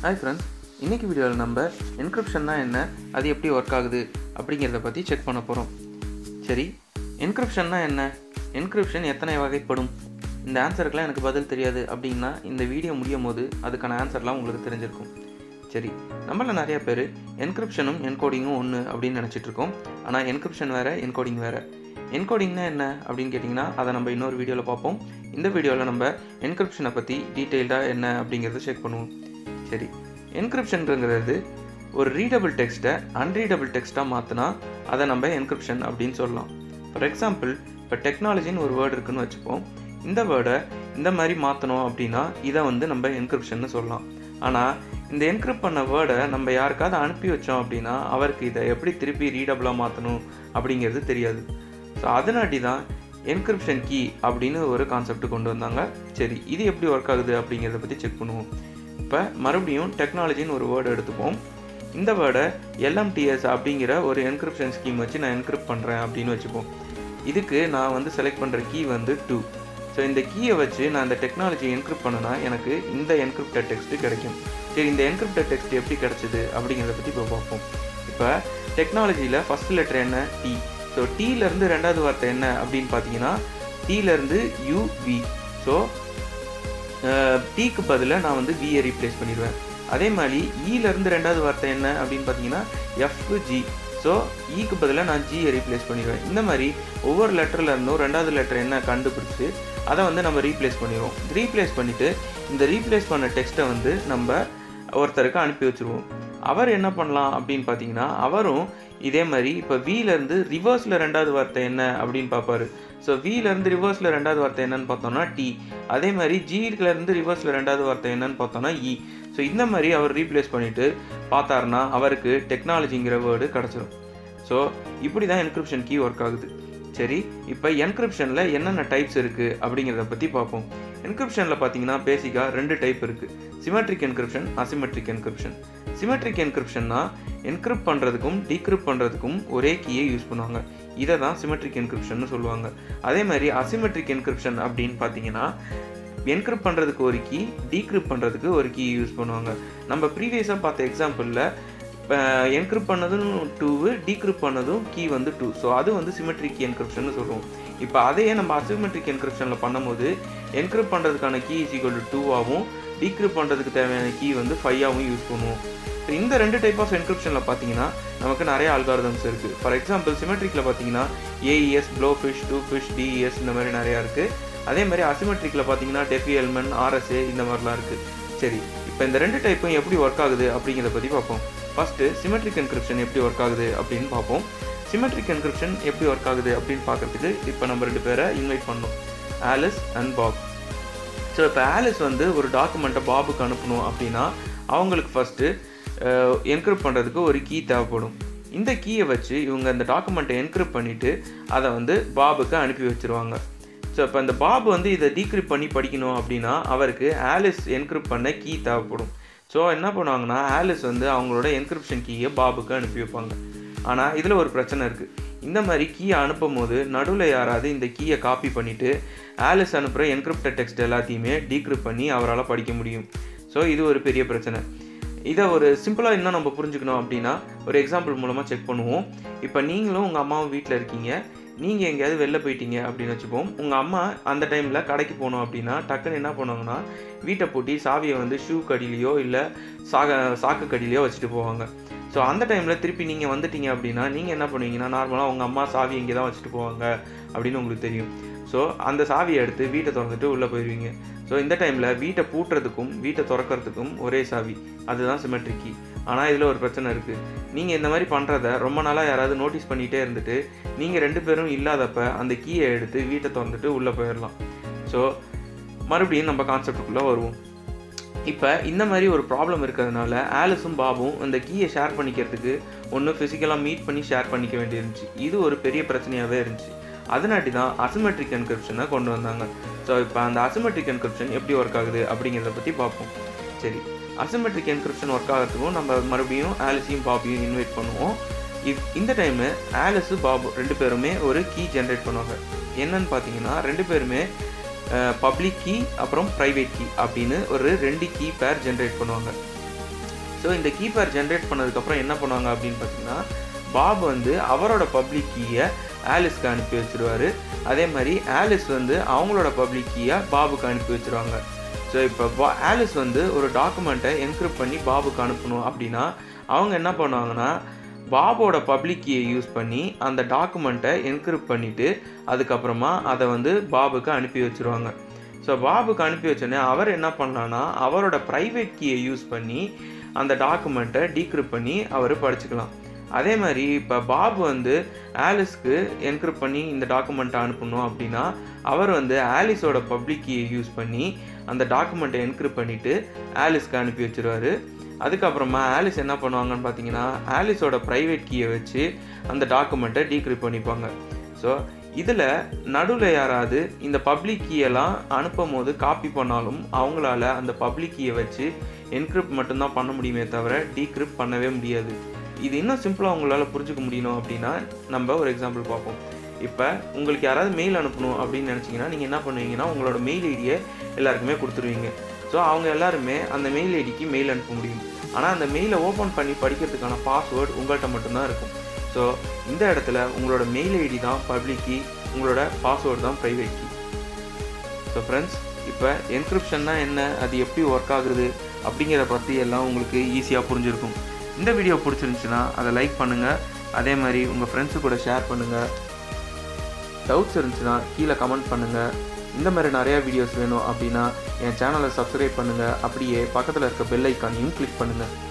hi friends இன்றைக்கி வீடியோவில் நம்ம என்கிரிப்ஷன்னா என்ன அது எப்படி ஒர்க் ஆகுது அப்படிங்கிறத பற்றி செக் பண்ண போகிறோம் சரி என்கிரிப்ஷன்னா என்ன என்கிரிப்ஷன் எத்தனை வகைப்படும் இந்த ஆன்சருக்கெலாம் எனக்கு பதில் தெரியாது அப்படின்னா இந்த வீடியோ முடியும் போது அதுக்கான ஆன்சர்லாம் உங்களுக்கு தெரிஞ்சிருக்கும் சரி நம்மள நிறைய பேர் என்கிரிப்ஷனும் என்கோடிங்கும் ஒன்று அப்படின்னு நினச்சிட்டு இருக்கோம் ஆனால் என்கிரிப்ஷன் வேறு என்கோடிங் வேறு என்கோடிங்னா என்ன அப்படின்னு கேட்டிங்கன்னா அதை நம்ம இன்னொரு வீடியோவில் பார்ப்போம் இந்த வீடியோவில் நம்ம என்கிரிப்ஷனை பற்றி டீட்டெயில்டாக என்ன அப்படிங்கிறத செக் பண்ணுவோம் சரி என்கிரிப்ஷன்ங்கிறது ஒரு ரீடபிள் டெக்ஸ்ட்டை அன்ரீடபிள் டெக்ஸ்ட்டாக மாற்றினா அதை நம்ம என்கிரிப்ஷன் அப்படின்னு சொல்லலாம் ஃபார் எக்ஸாம்பிள் இப்போ டெக்னாலஜின்னு ஒரு வேர்டு இருக்குன்னு வச்சுப்போம் இந்த வேர்டை இந்த மாதிரி மாற்றணும் அப்படின்னா இதை வந்து நம்ம என்கிரிப்ஷன்னு சொல்லலாம் ஆனால் இந்த என்கிரிப்ட் பண்ண வேர்டை நம்ம யாருக்காவது அனுப்பி வச்சோம் அப்படின்னா அவருக்கு இதை எப்படி திருப்பி ரீடபிளாக மாற்றணும் அப்படிங்கிறது தெரியாது ஸோ அதனாட்டி தான் என்கிரிப்ஷன் கீ அப்படின்னு ஒரு கான்செப்ட் கொண்டு வந்தாங்க சரி இது எப்படி ஒர்க் ஆகுது அப்படிங்கிறத பற்றி செக் பண்ணுவோம் இப்போ மறுபடியும் டெக்னாலஜின்னு ஒரு வேர்டு எடுத்துப்போம் இந்த வேர்டை எல்எம்டிஎஸ் அப்படிங்கிற ஒரு என்கிரிப்ஷன் ஸ்கீம் வச்சு நான் என்கிரிப்ட் பண்ணுறேன் அப்படின்னு வச்சுப்போம் இதுக்கு நான் வந்து செலக்ட் பண்ணுற கீ வந்து டூ ஸோ இந்த கீயை வச்சு நான் இந்த டெக்னாலஜி என்கிரிப்ட் பண்ணனா எனக்கு இந்த என்கிரிப்டட் டெக்ஸ்ட்டு கிடைக்கும் சரி இந்த என்கிரிப்டட் டெக்ஸ்ட் எப்படி கிடச்சிது அப்படிங்கிறத பற்றி இப்போ பார்ப்போம் இப்போ டெக்னாலஜியில் ஃபஸ்ட் லெட்டர் என்ன டி ஸோ டீலேருந்து ரெண்டாவது வார்த்தை என்ன அப்படின்னு பார்த்தீங்கன்னா டீலேருந்து யூவி ஸோ டீக்கு பதிலாக நான் வந்து வியை ரீப்ளேஸ் பண்ணிடுவேன் அதே மாதிரி ஈலேருந்து ரெண்டாவது வார்த்தை என்ன அப்படின்னு பார்த்தீங்கன்னா எஃப் ஜி ஸோ ஈக்கு பதிலாக நான் ஜியை ரீப்ளேஸ் பண்ணிடுவேன் இந்த மாதிரி ஒவ்வொரு லெட்டரில் இருந்தும் ரெண்டாவது லெட்டர் என்ன கண்டுபிடிச்சி அதை வந்து நம்ம ரீப்ளேஸ் பண்ணிடுவோம் ரீப்ளேஸ் பண்ணிவிட்டு இந்த ரீப்ளேஸ் பண்ண டெக்ஸ்ட்டை வந்து நம்ம ஒருத்தருக்கு அனுப்பி வச்சுருவோம் அவர் என்ன பண்ணலாம் அப்படின்னு பார்த்தீங்கன்னா அவரும் இதே மாதிரி இப்போ விலேருந்து ரிவர்ஸில் ரெண்டாவது வார்த்தை என்ன அப்படின்னு பார்ப்பாரு ஸோ விலேருந்து ரிவர்ஸில் ரெண்டாவது வார்த்தை என்னன்னு பார்த்தோம்னா டி அதே மாதிரி ஜியிலேருந்து ரிவர்ஸில் ரெண்டாவது வார்த்தை என்னன்னு பார்த்தோம்னா இ ஸோ இந்த மாதிரி அவர் ரீப்ளேஸ் பண்ணிவிட்டு பார்த்தாருன்னா அவருக்கு டெக்னாலஜிங்கிற வேர்டு கிடச்சிரும் ஸோ இப்படி தான் என்கிரிப்ஷன் கீ ஒர்க் ஆகுது சரி இப்போ என்கிரிப்ஷனில் என்னென்ன டைப்ஸ் இருக்குது அப்படிங்கிறத பற்றி பார்ப்போம் என்கிரிப்ஷனில் பார்த்தீங்கன்னா பேசிக்காக ரெண்டு டைப் இருக்குது symmetric encryption asymmetric encryption symmetric என்கிரிப்ஷன்னா என்கிரிப்ட் பண்ணுறதுக்கும் டீக்ரிப்ட் பண்ணுறதுக்கும் ஒரே கீயை யூஸ் பண்ணுவாங்க இதை தான் சிமெட்ரிக் என்கிரிப்ஷன் சொல்லுவாங்க அதே மாதிரி அசிமெட்ரிக் என்கிரிப்ஷன் அப்படின்னு பார்த்தீங்கன்னா என்கிரிப்ட் பண்ணுறதுக்கு ஒரு கீ டீக்ரிப்ட் பண்ணுறதுக்கு ஒரு கீ யூஸ் பண்ணுவாங்க நம்ம ப்ரீவியஸாக பார்த்த எக்ஸாம்பிளில் என்கிரிப்ட் பண்ணதும் டூவு டீக்ரிப்ட் பண்ணதும் கீ வந்து டூ ஸோ அது வந்து சிமெட்ரிக் என்கிரிப்ஷன் சொல்லுவோம் இப்போ அதையே நம்ம அசிமெட்ரிக் என்கிரிப்ஷனில் பண்ணும்போது என்கிரிப்ட் பண்ணுறதுக்கான கீ இஸ் ஈக்குவல் டு டூவாகவும் டீக்ரிப்ட் பண்ணுறதுக்கு தேவையான கீ வந்து ஃபைவாகவும் யூஸ் பண்ணுவோம் ஸோ இந்த ரெண்டு டைப் ஆஃப் என்கிரிப்ஷனில் பார்த்தீங்கன்னா நமக்கு நிறைய அல்காரதம்ஸ் இருக்குது ஃபார் எக்ஸாம்பிள் சிமெட்ரிக்கில் பார்த்தீங்கன்னா AES Blowfish Twofish DES இந்த மாதிரி நிறையா இருக்குது அதே மாதிரி அசிமெட்ரிக்கில் பார்த்தீங்கன்னா டெஃபிஎல்மன் ஆர்எஸ்ஏ இந்த மாதிரிலாம் இருக்குது சரி இப்போ இந்த ரெண்டு டைப்பும் எப்படி ஒர்க் ஆகுது அப்படிங்கிறத பற்றி பார்ப்போம் ஃபஸ்ட்டு சிமெட்ரிக் என்கிரிப்ஷன் எப்படி ஒர்க் ஆகுது அப்படின்னு பார்ப்போம் சிமெட்ரிக் என்கிரிப்ஷன் எப்படி ஒர்க் ஆகுது அப்படின்னு பார்க்குறதுக்கு இப்போ நம்ம ரெண்டு பேரை இன்வைட் பண்ணோம் ஆலிஸ் அண்ட் பாப் ஸோ இப்போ ஆலிஸ் வந்து ஒரு டாக்குமெண்ட்டை பாபுக்கு அனுப்பணும் அப்படின்னா அவங்களுக்கு ஃபஸ்ட்டு என்கிரிப்ட் பண்ணுறதுக்கு ஒரு கீ தேவைப்படும் இந்த கீயை வச்சு இவங்க இந்த டாக்குமெண்ட்டை என்கிரிப்ட் பண்ணிவிட்டு அதை வந்து பாபுக்கு அனுப்பி வச்சுருவாங்க ஸோ இப்போ இந்த பாபு வந்து இதை டீக்ரிப்ட் பண்ணி படிக்கணும் அப்படின்னா அவருக்கு ஆலிஸ் என்கிரிப்ட் பண்ண கீ தேவைப்படும் ஸோ என்ன பண்ணுவாங்கன்னா ஆலிஸ் வந்து அவங்களோட என்கிரிப்ஷன் கீயை பாபுக்கு அனுப்பி வைப்பாங்க ஆனால் இதில் ஒரு பிரச்சனை இருக்குது இந்த மாதிரி கீயை அனுப்பும் போது நடுவில் யாராவது இந்த கீயை காப்பி பண்ணிவிட்டு ஆலிஸ் அனுப்புகிற என்கிரிப்டட் டெக்ஸ்ட் எல்லாத்தையுமே டீக்ரிப்ட் பண்ணி அவரால் படிக்க முடியும் ஸோ இது ஒரு பெரிய பிரச்சனை இதை ஒரு சிம்பிளாக இன்னும் நம்ம புரிஞ்சுக்கணும் அப்படின்னா ஒரு எக்ஸாம்பிள் மூலமாக செக் பண்ணுவோம் இப்போ நீங்களும் உங்கள் அம்மாவும் வீட்டில் இருக்கீங்க நீங்கள் எங்கேயாவது வெளில போயிட்டீங்க அப்படின்னு வச்சுப்போம் உங்கள் அம்மா அந்த டைமில் கடைக்கு போனோம் அப்படின்னா டக்குன்னு என்ன பண்ணுவாங்கன்னா வீட்டை பூட்டி சாவியை வந்து ஷூ கடியிலையோ இல்லை சாக சாக்கு கடியிலையோ வச்சுட்டு போவாங்க ஸோ அந்த டைமில் திருப்பி நீங்கள் வந்துட்டீங்க அப்படின்னா நீங்கள் என்ன பண்ணுவீங்கன்னா நார்மலாக உங்கள் அம்மா சாவி இங்கே தான் வச்சுட்டு போவாங்க அப்படின்னு உங்களுக்கு தெரியும் ஸோ அந்த சாவியை எடுத்து வீட்டை திறந்துட்டு உள்ளே போயிடுவீங்க ஸோ இந்த டைமில் வீட்டை பூட்டுறதுக்கும் வீட்டை திறக்கிறதுக்கும் ஒரே சாவி அதுதான் சிமெட்ரிக் கீ ஆனால் இதில் ஒரு பிரச்சனை இருக்குது நீங்கள் இந்த மாதிரி பண்ணுறத ரொம்ப நாளாக யாராவது நோட்டீஸ் பண்ணிகிட்டே இருந்துட்டு நீங்கள் ரெண்டு பேரும் இல்லாதப்ப அந்த கீயை எடுத்து வீட்டை திறந்துட்டு உள்ளே போயிடலாம் ஸோ மறுபடியும் நம்ம கான்செப்டுக்குள்ளே வருவோம் இப்போ இந்த மாதிரி ஒரு ப்ராப்ளம் இருக்கிறதுனால ஆலிஸும் பாபும் அந்த கீயை ஷேர் பண்ணிக்கிறதுக்கு ஒன்று ஃபிசிக்கலாக மீட் பண்ணி ஷேர் பண்ணிக்க வேண்டியிருந்துச்சு இது ஒரு பெரிய பிரச்சனையாகவே இருந்துச்சு அதனாட்டி தான் அசிமெட்ரிக் என்கிரிப்ஷனை கொண்டு வந்தாங்க ஸோ இப்போ அந்த அசிமெட்ரிக் என்கிரிப்ஷன் எப்படி ஒர்க் ஆகுது அப்படிங்கிறத பற்றி பார்ப்போம் சரி அசிமெட்ரிக் என்கிரிப்ஷன் ஒர்க் ஆகிறதுக்கும் நம்ம மறுபடியும் ஆலிஸையும் பாபையும் இன்வைட் பண்ணுவோம் இப் இந்த டைமு ஆலிஸு பாபு ரெண்டு பேருமே ஒரு கீ ஜென்ரேட் பண்ணுவாங்க என்னன்னு பார்த்தீங்கன்னா ரெண்டு பேருமே பப்ளிக் கீ அப்புறம் ப்ரைவேட் கீ அப்படின்னு ஒரு ரெண்டு கீ பேர் ஜென்ரேட் பண்ணுவாங்க ஸோ இந்த கீப்பேர் ஜென்ரேட் பண்ணதுக்கப்புறம் என்ன பண்ணுவாங்க அப்படின்னு பார்த்தீங்கன்னா பாப் வந்து அவரோட பப்ளிக் கீயை ஆலிஸ்க்கு அனுப்பி வச்சிருவாரு அதே மாதிரி ஆலிஸ் வந்து அவங்களோட பப்ளிக் கீயை பாபுக்கு அனுப்பி வச்சிருவாங்க ஸோ இப்போ பா ஆலிஸ் வந்து ஒரு டாக்குமெண்ட்டை என்கிரிப்ட் பண்ணி பாபுக்கு அனுப்பணும் அப்படின்னா அவங்க என்ன பண்ணுவாங்கன்னா பாபோட பப்ளிக் கீயை யூஸ் பண்ணி அந்த டாக்குமெண்ட்டை என்கிரிப்ட் பண்ணிவிட்டு அதுக்கப்புறமா அதை வந்து பாபுக்கு அனுப்பி வச்சுருவாங்க ஸோ பாபுக்கு அனுப்பி வச்சோடனே அவர் என்ன பண்ணலான்னா அவரோட ப்ரைவேட் கீயை யூஸ் பண்ணி அந்த டாக்குமெண்ட்டை டீக்ரிப்ட் பண்ணி அவர் படிச்சுக்கலாம் அதே மாதிரி இப்போ பாபு வந்து ஆலிஸ்க்கு என்கிரிப்ட் பண்ணி இந்த டாக்குமெண்ட்டை அனுப்பணும் அப்படின்னா அவர் வந்து ஆலிஸோட பப்ளிக் கீயை யூஸ் பண்ணி அந்த டாக்குமெண்ட்டை என்கிரிப்ட் பண்ணிவிட்டு ஆலிஸ்க்கு அனுப்பி வச்சிருவாரு அதுக்கப்புறமா ஆலிஸ் என்ன பண்ணுவாங்கன்னு பார்த்தீங்கன்னா ஆலிஸோட ப்ரைவேட் கீயை வச்சு அந்த டாக்குமெண்ட்டை டீக்ரிப்ட் பண்ணிப்பாங்க ஸோ இதில் நடுவில் யாராவது இந்த பப்ளிக் கீயெல்லாம் அனுப்பும் போது காப்பி பண்ணாலும் அவங்களால அந்த பப்ளிக் கீயை வச்சு என்கிரிப்ட் மட்டும்தான் பண்ண முடியுமே தவிர டீக்ரிப்ட் பண்ணவே முடியாது இது இன்னும் சிம்பிளாக உங்களால் புரிஞ்சுக்க முடியணும் அப்படின்னா நம்ம ஒரு எக்ஸாம்பிள் பார்ப்போம் இப்போ உங்களுக்கு யாராவது மெயில் அனுப்பணும் அப்படின்னு நினச்சிங்கன்னா நீங்கள் என்ன பண்ணுவீங்கன்னா உங்களோட மெயில் ஐடியை எல்லாருக்குமே கொடுத்துருவீங்க ஸோ அவங்க எல்லாருமே அந்த மெயில் ஐடிக்கு மெயில் அனுப்ப முடியும் ஆனால் அந்த மெயிலை ஓப்பன் பண்ணி படிக்கிறதுக்கான பாஸ்வேர்டு உங்கள்கிட்ட மட்டும்தான் இருக்கும் ஸோ இந்த இடத்துல உங்களோட மெயில் ஐடி தான் பப்ளிக் கீ உங்களோட பாஸ்வேர்டு தான் ப்ரைவேட் கீ ஸோ ஃப்ரெண்ட்ஸ் இப்போ என்கிரிப்ஷன்னா என்ன அது எப்படி ஒர்க் ஆகுறது அப்படிங்கிறத பற்றி எல்லாம் உங்களுக்கு ஈஸியாக புரிஞ்சிருக்கும் இந்த வீடியோ பிடிச்சிருந்துச்சுன்னா அதை லைக் பண்ணுங்கள் அதே மாதிரி உங்கள் ஃப்ரெண்ட்ஸு கூட ஷேர் பண்ணுங்கள் டவுட்ஸ் இருந்துச்சுன்னா கீழே கமெண்ட் பண்ணுங்கள் இந்த மாதிரி நிறையா வீடியோஸ் வேணும் அப்படின்னா என் சேனலை சப்ஸ்கிரைப் பண்ணுங்கள் அப்படியே பக்கத்தில் இருக்க பெல் ஐக்கானையும் கிளிக் பண்ணுங்கள்